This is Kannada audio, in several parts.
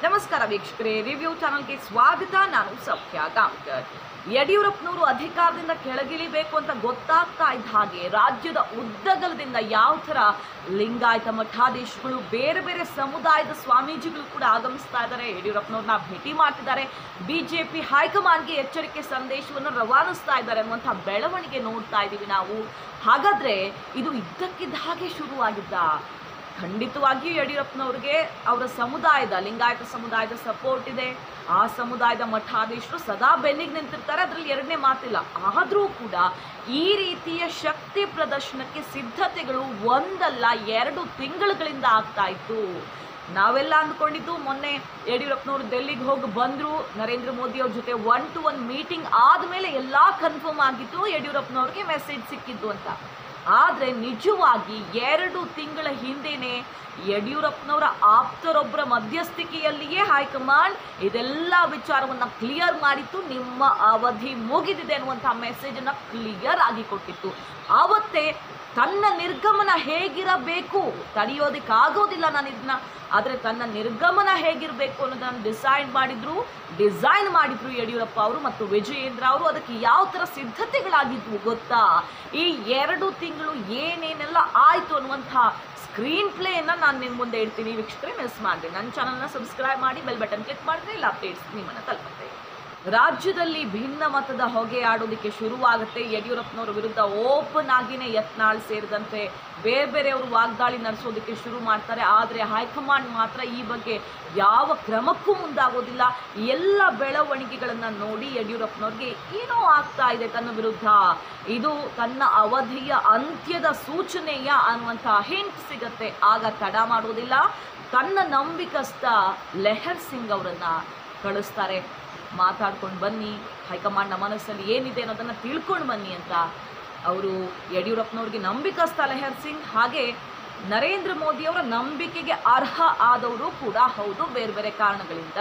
ನಮಸ್ಕಾರ ವೀಕ್ಷಕರೇ ರಿವ್ಯೂ ಚಾನಲ್ಗೆ ಸ್ವಾಗತ ನಾನು ಸೌಖ್ಯ ಗಾಂವ್ಕರ್ ಯಡಿಯೂರಪ್ಪನವರು ಅಧಿಕಾರದಿಂದ ಕೆಳಗಿಳಿಬೇಕು ಅಂತ ಗೊತ್ತಾಗ್ತಾ ಇದ್ದ ಹಾಗೆ ರಾಜ್ಯದ ಉದ್ದಗಲದಿಂದ ಯಾವ ಥರ ಲಿಂಗಾಯತ ಮಠಾಧೀಶಗಳು ಬೇರೆ ಬೇರೆ ಸಮುದಾಯದ ಸ್ವಾಮೀಜಿಗಳು ಕೂಡ ಆಗಮಿಸ್ತಾ ಇದ್ದಾರೆ ಯಡಿಯೂರಪ್ಪನವ್ರನ್ನ ಭೇಟಿ ಮಾಡ್ತಿದ್ದಾರೆ ಬಿಜೆಪಿ ಹೈಕಮಾಂಡ್ಗೆ ಎಚ್ಚರಿಕೆ ಸಂದೇಶವನ್ನು ರವಾನಿಸ್ತಾ ಇದ್ದಾರೆ ಅನ್ನುವಂಥ ಬೆಳವಣಿಗೆ ನೋಡ್ತಾ ಇದ್ದೀವಿ ನಾವು ಹಾಗಾದ್ರೆ ಇದು ಇದ್ದಕ್ಕಿದ್ದ ಹಾಗೆ ಶುರುವಾಗಿದ್ದ ಖಂಡಿತವಾಗಿಯೂ ಯಡಿಯೂರಪ್ಪನವ್ರಿಗೆ ಅವರ ಸಮುದಾಯದ ಲಿಂಗಾಯತ ಸಮುದಾಯದ ಸಪೋರ್ಟ್ ಇದೆ ಆ ಸಮುದಾಯದ ಮಠಾಧೀಶರು ಸದಾ ಬೆನ್ನಿಗೆ ನಿಂತಿರ್ತಾರೆ ಅದರಲ್ಲಿ ಎರಡನೇ ಮಾತಿಲ್ಲ ಆದರೂ ಕೂಡ ಈ ರೀತಿಯ ಶಕ್ತಿ ಪ್ರದರ್ಶನಕ್ಕೆ ಸಿದ್ಧತೆಗಳು ಒಂದಲ್ಲ ಎರಡು ತಿಂಗಳುಗಳಿಂದ ಆಗ್ತಾ ಇತ್ತು ನಾವೆಲ್ಲ ಅಂದ್ಕೊಂಡಿದ್ದು ಮೊನ್ನೆ ಯಡಿಯೂರಪ್ಪನವರು ಡೆಲ್ಲಿಗೆ ಹೋಗಿ ಬಂದರು ನರೇಂದ್ರ ಮೋದಿ ಅವ್ರ ಜೊತೆ ಒನ್ ಟು ಒನ್ ಮೀಟಿಂಗ್ ಆದಮೇಲೆ ಎಲ್ಲ ಕನ್ಫರ್ಮ್ ಆಗಿತ್ತು ಯಡಿಯೂರಪ್ಪನವ್ರಿಗೆ ಮೆಸೇಜ್ ಸಿಕ್ಕಿದ್ದು ಅಂತ ಆದರೆ ನಿಜವಾಗಿ ಎರಡು ತಿಂಗಳ ಹಿಂದೆನೆ ಯಡಿಯೂರಪ್ಪನವರ ಆಪ್ತರೊಬ್ಬರ ಮಧ್ಯಸ್ಥಿಕೆಯಲ್ಲಿಯೇ ಹೈಕಮಾಂಡ್ ಇದೆಲ್ಲ ವಿಚಾರವನ್ನು ಕ್ಲಿಯರ್ ಮಾಡಿತ್ತು ನಿಮ್ಮ ಅವಧಿ ಮುಗಿದಿದೆ ಅನ್ನುವಂಥ ಮೆಸೇಜನ್ನು ಕ್ಲಿಯರ್ ಆಗಿ ಕೊಟ್ಟಿತ್ತು ಆವತ್ತೇ ತನ್ನ ನಿರ್ಗಮನ ಹೇಗಿರಬೇಕು ತಡೆಯೋದಕ್ಕಾಗೋದಿಲ್ಲ ನಾನು ಇದನ್ನ ಆದರೆ ತನ್ನ ನಿರ್ಗಮನ ಹೇಗಿರಬೇಕು ಅನ್ನೋದನ್ನು ಡಿಸೈಡ್ ಮಾಡಿದ್ರು ಡಿಸೈನ್ ಮಾಡಿದ್ರು ಯಡಿಯೂರಪ್ಪ ಅವರು ಮತ್ತು ವಿಜಯೇಂದ್ರ ಅವರು ಅದಕ್ಕೆ ಯಾವ ಥರ ಸಿದ್ಧತೆಗಳಾಗಿದ್ವು ಗೊತ್ತಾ ಈ ಎರಡು ತಿಂಗಳು ಏನೇನೆಲ್ಲ ಆಯಿತು ಅನ್ನುವಂಥ ಸ್ಕ್ರೀನ್ ಪ್ಲೇಯನ್ನು ನಾನು ನಿಮ್ಮ ಮುಂದೆ ಇಡ್ತೀನಿ ವೀಕ್ಷಕರೇ ಮಿಸ್ ಮಾಡಿದೆ ನನ್ನ ಚಾನಲ್ನ ಸಬ್ಸ್ಕ್ರೈಬ್ ಮಾಡಿ ಬೆಲ್ ಬಟನ್ ಕ್ಲಿಕ್ ಮಾಡಿದ್ರೆ ಇಲ್ಲ ಅಪ್ಡೇಟ್ಸ್ ನಿಮ್ಮನ್ನು ತಲುಪುತ್ತೆ ರಾಜ್ಯದಲ್ಲಿ ಭಿನ್ನ ಮತದ ಹೊಗೆ ಆಡೋದಕ್ಕೆ ಶುರುವಾಗುತ್ತೆ ಯಡಿಯೂರಪ್ಪನವರ ವಿರುದ್ಧ ಓಪನ್ ಆಗಿನೇ ಯತ್ನಾಳ್ ಸೇರಿದಂತೆ ಬೇರೆ ಬೇರೆಯವರು ವಾಗ್ದಾಳಿ ನಡೆಸೋದಕ್ಕೆ ಶುರು ಮಾಡ್ತಾರೆ ಆದರೆ ಹೈಕಮಾಂಡ್ ಮಾತ್ರ ಈ ಬಗ್ಗೆ ಯಾವ ಕ್ರಮಕ್ಕೂ ಮುಂದಾಗೋದಿಲ್ಲ ಎಲ್ಲ ಬೆಳವಣಿಗೆಗಳನ್ನು ನೋಡಿ ಯಡಿಯೂರಪ್ಪನವ್ರಿಗೆ ಏನೋ ಆಗ್ತಾ ಇದೆ ತನ್ನ ವಿರುದ್ಧ ಇದು ತನ್ನ ಅವಧಿಯ ಅಂತ್ಯದ ಸೂಚನೆಯ ಅನ್ನುವಂಥ ಹಿಂಟ್ ಸಿಗತ್ತೆ ಆಗ ತಡ ಮಾಡೋದಿಲ್ಲ ತನ್ನ ನಂಬಿಕಸ್ಥ ಲೆಹರ್ ಸಿಂಗ್ ಅವರನ್ನ ಕಳಿಸ್ತಾರೆ ಮಾತಾಡ್ಕೊಂಡು ಬನ್ನಿ ಹೈಕಮಾಂಡ್ನ ಮನಸ್ಸಲ್ಲಿ ಏನಿದೆ ಅನ್ನೋದನ್ನು ತಿಳ್ಕೊಂಡು ಬನ್ನಿ ಅಂತ ಅವರು ಯಡಿಯೂರಪ್ಪನವ್ರಿಗೆ ನಂಬಿಕಸ್ಥ ಲೆಹರ್ ಸಿಂಗ್ ಹಾಗೆ ನರೇಂದ್ರ ಮೋದಿಯವರ ನಂಬಿಕೆಗೆ ಅರ್ಹ ಆದವರು ಕೂಡ ಹೌದು ಬೇರೆ ಬೇರೆ ಕಾರಣಗಳಿಂದ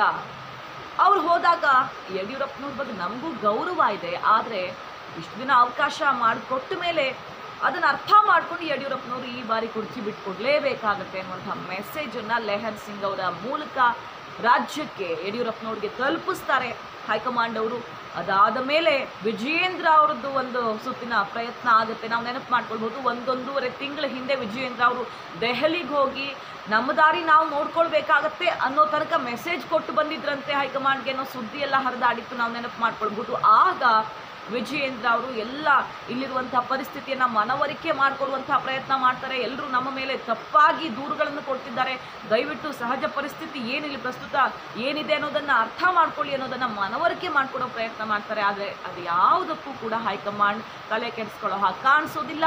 ಅವ್ರು ಹೋದಾಗ ಯಡಿಯೂರಪ್ಪನವ್ರ ಬಗ್ಗೆ ನಮಗೂ ಗೌರವ ಇದೆ ಆದರೆ ಇಷ್ಟು ದಿನ ಅವಕಾಶ ಮಾಡಿಕೊಟ್ಟ ಮೇಲೆ ಅದನ್ನು ಅರ್ಥ ಮಾಡ್ಕೊಂಡು ಯಡಿಯೂರಪ್ಪನವರು ಈ ಬಾರಿ ಕುರ್ಚಿ ಬಿಟ್ಕೊಡ್ಲೇಬೇಕಾಗತ್ತೆ ಅನ್ನುವಂಥ ಮೆಸೇಜನ್ನು ಲೆಹರ್ ಸಿಂಗ್ ಅವರ ಮೂಲಕ ರಾಜ್ಯಕ್ಕೆ ಯಡಿಯೂರಪ್ಪನವ್ರಿಗೆ ತಲುಪಿಸ್ತಾರೆ ಹೈಕಮಾಂಡ್ ಅವರು ಅದಾದ ಮೇಲೆ ವಿಜಯೇಂದ್ರ ಅವರದ್ದು ಒಂದು ಸುತ್ತಿನ ಪ್ರಯತ್ನ ಆಗುತ್ತೆ ನಾವು ನೆನಪು ಮಾಡ್ಕೊಳ್ಬೋದು ಒಂದೊಂದೂವರೆ ತಿಂಗಳ ಹಿಂದೆ ವಿಜಯೇಂದ್ರ ಅವರು ದೆಹಲಿಗೆ ಹೋಗಿ ನಮ್ಮ ದಾರಿ ನಾವು ನೋಡ್ಕೊಳ್ಬೇಕಾಗತ್ತೆ ಅನ್ನೋ ತನಕ ಮೆಸೇಜ್ ಕೊಟ್ಟು ಬಂದಿದ್ರಂತೆ ಹೈಕಮಾಂಡ್ಗೆ ಅನ್ನೋ ಸುದ್ದಿ ಎಲ್ಲ ಹರಿದಾಡಿತ್ತು ನಾವು ನೆನಪು ಮಾಡ್ಕೊಳ್ಬೋದು ಆಗ ವಿಜಯೇಂದ್ರ ಅವರು ಎಲ್ಲ ಇಲ್ಲಿರುವಂಥ ಪರಿಸ್ಥಿತಿಯನ್ನು ಮನವರಿಕೆ ಮಾಡಿಕೊಡುವಂಥ ಪ್ರಯತ್ನ ಮಾಡ್ತಾರೆ ಎಲ್ಲರೂ ನಮ್ಮ ಮೇಲೆ ತಪ್ಪಾಗಿ ದೂರುಗಳನ್ನು ಕೊಡ್ತಿದ್ದಾರೆ ದಯವಿಟ್ಟು ಸಹಜ ಪರಿಸ್ಥಿತಿ ಏನಿಲ್ಲ ಪ್ರಸ್ತುತ ಏನಿದೆ ಅನ್ನೋದನ್ನು ಅರ್ಥ ಮಾಡ್ಕೊಳ್ಳಿ ಅನ್ನೋದನ್ನು ಮನವರಿಕೆ ಮಾಡಿಕೊಡೋ ಪ್ರಯತ್ನ ಮಾಡ್ತಾರೆ ಆದರೆ ಅದು ಯಾವುದಕ್ಕೂ ಕೂಡ ಹೈಕಮಾಂಡ್ ತಲೆ ಕೆಡಿಸ್ಕೊಳ್ಳೋ ಹಾಗೆ ಕಾಣಿಸೋದಿಲ್ಲ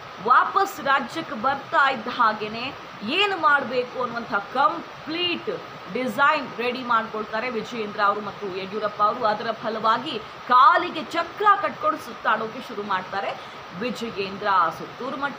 ವಾಪಸ್ ರಾಜ್ಯಕ್ಕೆ ಬರ್ತಾ ಇದ್ದ ಹಾಗೇನೆ ಏನು ಮಾಡಬೇಕು ಅನ್ನುವಂಥ ಕಂಪ್ಲೀಟ್ ಡಿಸೈನ್ ರೆಡಿ ಮಾಡ್ಕೊಳ್ತಾರೆ ವಿಜಯೇಂದ್ರ ಅವರು ಮತ್ತು ಯಡಿಯೂರಪ್ಪ ಅವರು ಅದರ ಫಲವಾಗಿ ಕಾಲಿಗೆ ಚಕ್ರ ಕಟ್ಕೊಂಡು ಸುತ್ತಾಡೋಕೆ ಶುರು ಮಾಡ್ತಾರೆ ವಿಜಯೇಂದ್ರ ಸುತ್ತೂರು ಮಠ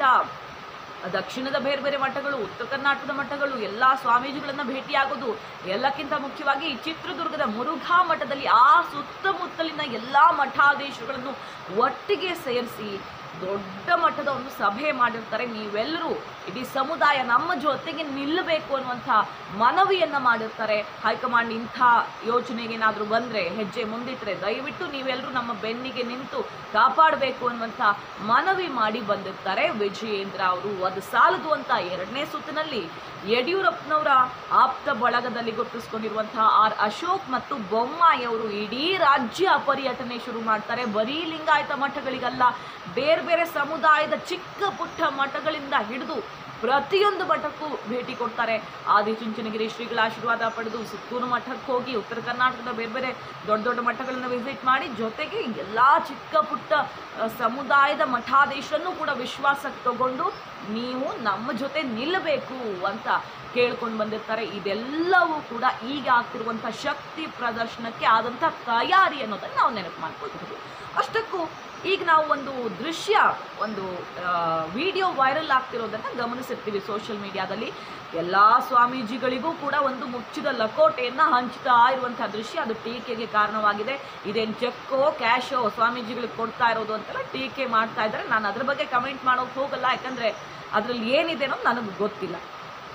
ದಕ್ಷಿಣದ ಬೇರೆ ಬೇರೆ ಮಠಗಳು ಉತ್ತರ ಕರ್ನಾಟಕದ ಮಠಗಳು ಎಲ್ಲ ಸ್ವಾಮೀಜಿಗಳನ್ನ ಭೇಟಿಯಾಗೋದು ಎಲ್ಲಕ್ಕಿಂತ ಮುಖ್ಯವಾಗಿ ಈ ಚಿತ್ರದುರ್ಗದ ಮುರುಘಾ ಮಠದಲ್ಲಿ ಆ ಸುತ್ತಮುತ್ತಲಿನ ಎಲ್ಲ ಮಠಾಧೀಶಗಳನ್ನು ಒಟ್ಟಿಗೆ ಸೇರಿಸಿ ದೊಡ್ಡ ಮಟ್ಟದ ಒಂದು ಸಭೆ ಮಾಡಿರ್ತಾರೆ ನೀವೆಲ್ಲರೂ ಇಡೀ ಸಮುದಾಯ ನಮ್ಮ ಜೊತೆಗೆ ನಿಲ್ಲಬೇಕು ಅನ್ನುವಂಥ ಮನವಿಯನ್ನು ಮಾಡಿರ್ತಾರೆ ಹೈಕಮಾಂಡ್ ಇಂಥ ಯೋಚನೆಗೆ ಏನಾದರೂ ಬಂದರೆ ಹೆಜ್ಜೆ ಮುಂದಿಟ್ಟರೆ ದಯವಿಟ್ಟು ನೀವೆಲ್ಲರೂ ನಮ್ಮ ಬೆನ್ನಿಗೆ ನಿಂತು ಕಾಪಾಡಬೇಕು ಅನ್ನುವಂಥ ಮನವಿ ಮಾಡಿ ಬಂದಿರ್ತಾರೆ ವಿಜಯೇಂದ್ರ ಅವರು ಅದು ಸಾಲದು ಅಂತ ಎರಡನೇ ಸುತ್ತಿನಲ್ಲಿ ಯಡಿಯೂರಪ್ಪನವರ ಆಪ್ತ ಬಳಗದಲ್ಲಿ ಗುರುತಿಸ್ಕೊಂಡಿರುವಂತಹ ಆರ್ ಅಶೋಕ್ ಮತ್ತು ಬೊಮ್ಮಾಯಿ ಅವರು ಇಡೀ ರಾಜ್ಯ ಪರ್ಯಟನೆ ಶುರು ಮಾಡ್ತಾರೆ ಬರೀ ಲಿಂಗಾಯತ ಮಠಗಳಿಗಲ್ಲ ಬೇರೆ ಬೇರೆ ಸಮುದಾಯದ ಚಿಕ್ಕ ಪುಟ್ಟ ಮಠಗಳಿಂದ ಹಿಡಿದು ಪ್ರತಿಯೊಂದು ಮಠಕ್ಕೂ ಭೇಟಿ ಕೊಡ್ತಾರೆ ಆದಿಚುಂಚನಗಿರಿ ಶ್ರೀಗಳ ಆಶೀರ್ವಾದ ಪಡೆದು ಸುತ್ತೂರು ಮಠಕ್ಕೆ ಹೋಗಿ ಉತ್ತರ ಕರ್ನಾಟಕದ ಬೇರೆ ಬೇರೆ ದೊಡ್ಡ ದೊಡ್ಡ ಮಠಗಳನ್ನ ವಿಸಿಟ್ ಮಾಡಿ ಜೊತೆಗೆ ಎಲ್ಲ ಚಿಕ್ಕ ಪುಟ್ಟ ಆ, ಸಮುದಾಯದ ಮಠಾಧೀಶರನ್ನು ಕೂಡ ವಿಶ್ವಾಸಕ್ಕೆ ತಗೊಂಡು ನೀವು ನಮ್ಮ ಜೊತೆ ನಿಲ್ಲಬೇಕು ಅಂತ ಕೇಳ್ಕೊಂಡು ಬಂದಿರ್ತಾರೆ ಇದೆಲ್ಲವೂ ಕೂಡ ಈಗ ಆಗ್ತಿರುವಂಥ ಶಕ್ತಿ ಪ್ರದರ್ಶನಕ್ಕೆ ಆದಂಥ ತಯಾರಿ ಅನ್ನೋದನ್ನು ನಾವು ನೆನಪು ಮಾಡ್ಕೊಳ್ಬಹುದು ಅಷ್ಟಕ್ಕೂ ಈಗ ನಾವು ಒಂದು ದೃಶ್ಯ ಒಂದು ವಿಡಿಯೋ ವೈರಲ್ ಆಗ್ತಿರೋದನ್ನು ಗಮನಿಸಿರ್ತೀವಿ ಸೋಷಿಯಲ್ ಮೀಡಿಯಾದಲ್ಲಿ ಎಲ್ಲ ಸ್ವಾಮೀಜಿಗಳಿಗೂ ಕೂಡ ಒಂದು ಮುಚ್ಚಿದ ಲಕೋಟೆಯನ್ನು ಹಂಚ್ತಾ ಇರುವಂಥ ದೃಶ್ಯ ಅದು ಟೀಕೆಗೆ ಕಾರಣವಾಗಿದೆ ಇದೇನು ಚೆಕ್ಕೋ ಕ್ಯಾಶೋ ಸ್ವಾಮೀಜಿಗಳಿಗೆ ಕೊಡ್ತಾ ಇರೋದು ಅಂತೆಲ್ಲ ಟೀಕೆ ಮಾಡ್ತಾ ಇದ್ದಾರೆ ನಾನು ಅದ್ರ ಬಗ್ಗೆ ಕಮೆಂಟ್ ಮಾಡೋಕೆ ಹೋಗಲ್ಲ ಯಾಕಂದರೆ ಅದರಲ್ಲಿ ಏನಿದೆ ಅನ್ನೋದು ನನಗೆ ಗೊತ್ತಿಲ್ಲ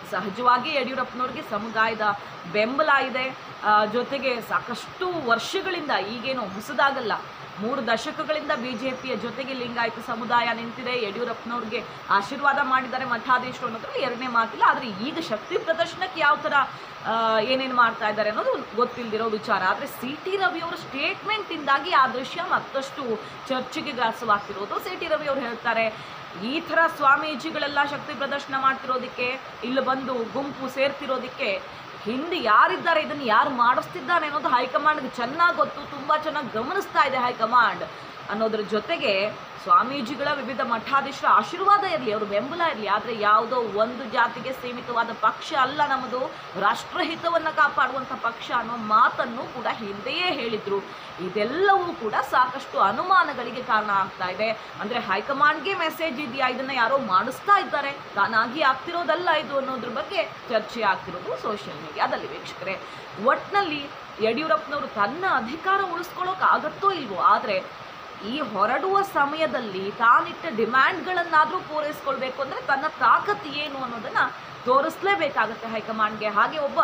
ಸಹಜವಾಗಿ ಯಡಿಯೂರಪ್ಪನವ್ರಿಗೆ ಸಮುದಾಯದ ಬೆಂಬಲ ಇದೆ ಆ, ಜೊತೆಗೆ ಸಾಕಷ್ಟು ವರ್ಷಗಳಿಂದ ಈಗೇನು ಹೊಸದಾಗಲ್ಲ ಮೂರು ದಶಕಗಳಿಂದ ಬಿಜೆಪಿಯ ಜೊತೆಗೆ ಲಿಂಗಾಯತ ಸಮುದಾಯ ನಿಂತಿದೆ ಯಡಿಯೂರಪ್ಪನವ್ರಿಗೆ ಆಶೀರ್ವಾದ ಮಾಡಿದ್ದಾರೆ ಮಠಾಧೀಶರು ಅನ್ನೋದ್ರಲ್ಲಿ ಎರಡನೇ ಮಾತಿಲ್ಲ ಆದರೆ ಈಗ ಶಕ್ತಿ ಪ್ರದರ್ಶನಕ್ಕೆ ಯಾವ ಥರ ಏನೇನು ಮಾಡ್ತಾ ಇದ್ದಾರೆ ಅನ್ನೋದು ಗೊತ್ತಿಲ್ಲದಿರೋ ವಿಚಾರ ಆದರೆ ಸಿ ಟಿ ರವಿ ಅವರ ಸ್ಟೇಟ್ಮೆಂಟಿಂದಾಗಿ ಆ ದೃಶ್ಯ ಮತ್ತಷ್ಟು ಚರ್ಚೆಗೆ ಗ್ರಾಸವಾಗ್ತಿರೋದು ಸಿ ಟಿ ರವಿ ಅವರು ಹೇಳ್ತಾರೆ ಈ ಥರ ಸ್ವಾಮೀಜಿಗಳೆಲ್ಲ ಶಕ್ತಿ ಪ್ರದರ್ಶನ ಮಾಡ್ತಿರೋದಕ್ಕೆ ಇಲ್ಲಿ ಬಂದು ಗುಂಪು ಸೇರ್ತಿರೋದಕ್ಕೆ ಹಿಂದೆ ಯಾರಿದ್ದಾರೆ ಇದನ್ನು ಯಾರು ಮಾಡಿಸ್ತಿದ್ದಾನೆ ಅನ್ನೋದು ಹೈಕಮಾಂಡ್ಗೆ ಚೆನ್ನಾಗಿ ಗೊತ್ತು ತುಂಬ ಚೆನ್ನಾಗಿ ಗಮನಿಸ್ತಾ ಇದೆ ಹೈಕಮಾಂಡ್ ಅನ್ನೋದ್ರ ಜೊತೆಗೆ ಸ್ವಾಮೀಜಿಗಳ ವಿವಿಧ ಮಠಾಧೀಶರ ಆಶೀರ್ವಾದ ಇರಲಿ ಅವರು ಬೆಂಬಲ ಇರಲಿ ಆದರೆ ಯಾವುದೋ ಒಂದು ಜಾತಿಗೆ ಸೀಮಿತವಾದ ಪಕ್ಷ ಅಲ್ಲ ನಮ್ಮದು ರಾಷ್ಟ್ರಹಿತವನ್ನು ಕಾಪಾಡುವಂಥ ಪಕ್ಷ ಅನ್ನೋ ಮಾತನ್ನು ಕೂಡ ಹಿಂದೆಯೇ ಹೇಳಿದ್ರು ಇದೆಲ್ಲವೂ ಕೂಡ ಸಾಕಷ್ಟು ಅನುಮಾನಗಳಿಗೆ ಕಾರಣ ಆಗ್ತಾ ಇದೆ ಅಂದರೆ ಹೈಕಮಾಂಡ್ಗೆ ಮೆಸೇಜ್ ಇದೆಯಾ ಇದನ್ನು ಯಾರೋ ಮಾಡಿಸ್ತಾ ಇದ್ದಾರೆ ತಾನಾಗಿ ಆಗ್ತಿರೋದಲ್ಲ ಇದು ಅನ್ನೋದ್ರ ಬಗ್ಗೆ ಚರ್ಚೆ ಆಗ್ತಿರೋದು ಸೋಷಿಯಲ್ ಮೀಡಿಯಾದಲ್ಲಿ ವೀಕ್ಷಕರೇ ಒಟ್ನಲ್ಲಿ ಯಡಿಯೂರಪ್ಪನವರು ತನ್ನ ಅಧಿಕಾರ ಉಳಿಸ್ಕೊಳ್ಳೋಕೆ ಆಗತ್ತೋ ಇಲ್ವೋ ಆದರೆ ಈ ಹೊರಡುವ ಸಮಯದಲ್ಲಿ ತಾನಿಟ್ಟ ಡಿಮ್ಯಾಂಡ್ಗಳನ್ನಾದರೂ ಪೂರೈಸ್ಕೊಳ್ಬೇಕು ಅಂದರೆ ತನ್ನ ತಾಕತ್ತು ಏನು ಅನ್ನೋದನ್ನು ತೋರಿಸ್ಲೇಬೇಕಾಗತ್ತೆ ಹೈಕಮಾಂಡ್ಗೆ ಹಾಗೆ ಒಬ್ಬ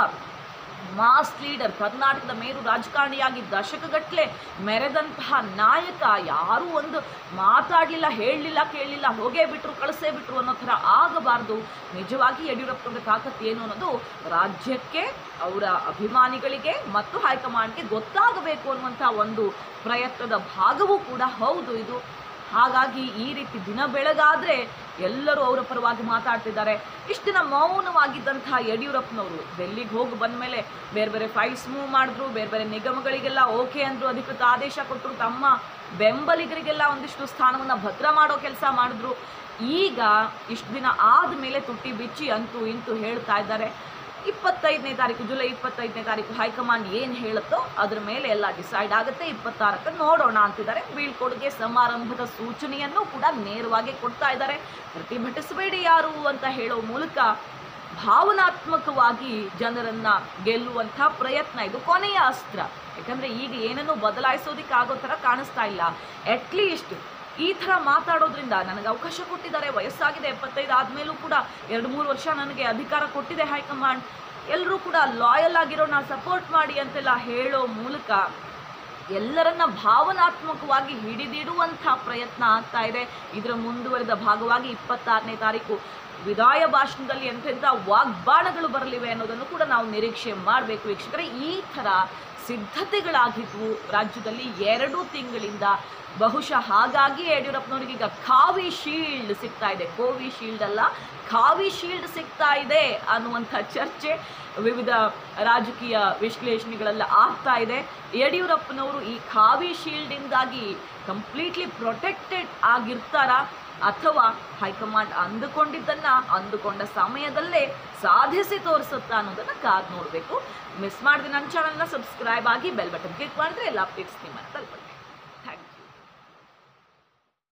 ಮಾಸ್ ಲೀಡರ್ ಕರ್ನಾಟಕದ ಮೇರು ರಾಜಕಾರಣಿಯಾಗಿ ದಶಕಗಟ್ಟಲೆ ಮೆರೆದಂತಹ ನಾಯಕ ಯಾರೂ ಒಂದು ಮಾತಾಡಲಿಲ್ಲ ಹೇಳಲಿಲ್ಲ ಕೇಳಲಿಲ್ಲ ಹೋಗೇ ಬಿಟ್ರು ಕಳಿಸೇ ಬಿಟ್ರು ಅನ್ನೋ ಥರ ಆಗಬಾರ್ದು ನಿಜವಾಗಿ ಯಡಿಯೂರಪ್ಪನವರ ತಾಕತ್ತು ಏನು ಅನ್ನೋದು ರಾಜ್ಯಕ್ಕೆ ಅವರ ಅಭಿಮಾನಿಗಳಿಗೆ ಮತ್ತು ಹೈಕಮಾಂಡ್ಗೆ ಗೊತ್ತಾಗಬೇಕು ಅನ್ನುವಂಥ ಒಂದು ಪ್ರಯತ್ನದ ಭಾಗವೂ ಕೂಡ ಹೌದು ಇದು ಹಾಗಾಗಿ ಈ ರೀತಿ ದಿನ ಬೆಳಗಾದ್ರೆ ಎಲ್ಲರೂ ಅವರ ಪರವಾಗಿ ಮಾತಾಡ್ತಿದ್ದಾರೆ ಇಷ್ಟು ದಿನ ಮೌನವಾಗಿದ್ದಂತಹ ಯಡಿಯೂರಪ್ಪನವರು ಡೆಲ್ಲಿಗೆ ಹೋಗಿ ಬಂದ ಮೇಲೆ ಬೇರೆ ಬೇರೆ ಫೈಲ್ಸ್ ಮೂವ್ ಮಾಡಿದ್ರು ಬೇರೆ ಬೇರೆ ನಿಗಮಗಳಿಗೆಲ್ಲ ಓಕೆ ಅಂದರು ಅಧಿಕೃತ ಆದೇಶ ಕೊಟ್ಟರು ತಮ್ಮ ಬೆಂಬಲಿಗರಿಗೆಲ್ಲ ಒಂದಿಷ್ಟು ಸ್ಥಾನವನ್ನು ಭದ್ರ ಮಾಡೋ ಕೆಲಸ ಮಾಡಿದ್ರು ಈಗ ಇಷ್ಟು ದಿನ ಆದಮೇಲೆ ತುಟ್ಟಿ ಬಿಚ್ಚಿ ಅಂತೂ ಇಂತೂ ಹೇಳ್ತಾ ಇದ್ದಾರೆ ಇಪ್ಪತ್ತೈದನೇ ತಾರೀಕು ಜುಲೈ ಇಪ್ಪತ್ತೈದನೇ ತಾರೀಕು ಹೈಕಮಾಂಡ್ ಏನು ಹೇಳುತ್ತೋ ಅದ್ರ ಮೇಲೆ ಎಲ್ಲ ಡಿಸೈಡ್ ಆಗುತ್ತೆ ಇಪ್ಪತ್ತಾರಕ್ಕೆ ನೋಡೋಣ ಅಂತಿದ್ದಾರೆ ಬೀಳ್ಕೊಡುಗೆ ಸಮಾರಂಭದ ಸೂಚನೆಯನ್ನು ಕೂಡ ನೇರವಾಗಿ ಕೊಡ್ತಾ ಇದ್ದಾರೆ ಪ್ರತಿಭಟಿಸಬೇಡಿ ಯಾರು ಅಂತ ಹೇಳೋ ಮೂಲಕ ಭಾವನಾತ್ಮಕವಾಗಿ ಜನರನ್ನ ಗೆಲ್ಲುವಂಥ ಪ್ರಯತ್ನ ಇದು ಕೊನೆಯ ಅಸ್ತ್ರ ಯಾಕಂದ್ರೆ ಈಗ ಏನನ್ನು ಬದಲಾಯಿಸೋದಕ್ಕೆ ಆಗೋ ಥರ ಕಾಣಿಸ್ತಾ ಇಲ್ಲ ಅಟ್ಲೀಸ್ಟ್ ಈ ಥರ ಮಾತಾಡೋದ್ರಿಂದ ನನಗೆ ಅವಕಾಶ ಕೊಟ್ಟಿದ್ದಾರೆ ವಯಸ್ಸಾಗಿದೆ ಎಪ್ಪತ್ತೈದು ಆದಮೇಲೂ ಕೂಡ ಎರಡು ಮೂರು ವರ್ಷ ನನಗೆ ಅಧಿಕಾರ ಕೊಟ್ಟಿದೆ ಹೈಕಮಾಂಡ್ ಎಲ್ಲರೂ ಕೂಡ ಲಾಯಲ್ ಆಗಿರೋಣ ಸಪೋರ್ಟ್ ಮಾಡಿ ಅಂತೆಲ್ಲ ಹೇಳೋ ಮೂಲಕ ಎಲ್ಲರನ್ನ ಭಾವನಾತ್ಮಕವಾಗಿ ಹಿಡಿದಿಡುವಂಥ ಪ್ರಯತ್ನ ಆಗ್ತಾ ಇದೆ ಇದರ ಮುಂದುವರೆದ ಭಾಗವಾಗಿ ಇಪ್ಪತ್ತಾರನೇ ತಾರೀಕು ವಿದಾಯ ಭಾಷಣದಲ್ಲಿ ಎಂತೆಂಥ ವಾಗ್ಬಾಣಗಳು ಬರಲಿವೆ ಅನ್ನೋದನ್ನು ಕೂಡ ನಾವು ನಿರೀಕ್ಷೆ ಮಾಡಬೇಕು ವೀಕ್ಷಕರೇ ಈ ಥರ ಸಿದ್ಧತೆಗಳಾಗಿದ್ವು ರಾಜ್ಯದಲ್ಲಿ ಎರಡು ತಿಂಗಳಿಂದ ಬಹುಶಃ ಹಾಗಾಗಿ ಯಡಿಯೂರಪ್ಪನವರಿಗೆ ಈಗ ಖಾವಿ ಶೀಲ್ಡ್ ಸಿಗ್ತಾ ಇದೆ ಕೋವಿ ಶೀಲ್ಡ್ ಅಲ್ಲ ಖಾವಿ ಶೀಲ್ಡ್ ಸಿಗ್ತಾ ಇದೆ ಅನ್ನುವಂಥ ಚರ್ಚೆ ವಿವಿಧ ರಾಜಕೀಯ ವಿಶ್ಲೇಷಣೆಗಳೆಲ್ಲ ಆಗ್ತಾ ಇದೆ ಯಡಿಯೂರಪ್ಪನವರು ಈ ಖಾವಿ ಶೀಲ್ಡಿಂದಾಗಿ ಕಂಪ್ಲೀಟ್ಲಿ ಪ್ರೊಟೆಕ್ಟೆಡ್ ಆಗಿರ್ತಾರಾ ಅಥವಾ ಹೈಕಮಾಂಡ್ ಅಂದುಕೊಂಡಿದ್ದನ್ನ ಅಂದುಕೊಂಡ ಸಮಯದಲ್ಲೇ ಸಾಧಿಸಿ ತೋರಿಸುತ್ತಾ ಅನ್ನೋದನ್ನ ಕಾದ್ ನೋಡಬೇಕು ಮಿಸ್ ಮಾಡಿದ್ರೆ ನನ್ನ ಚಾನಲ್ನ ಸಬ್ಸ್ಕ್ರೈಬ್ ಆಗಿ ಬೆಲ್ ಬಟನ್ ಕ್ಲಿಕ್ ಮಾಡಿದ್ರೆ ಎಲ್ಲ ಅಪ್ಡೇಟ್ಸ್ ನಿಮ್ಮನ್ನು ತಲುಪುತ್ತೆ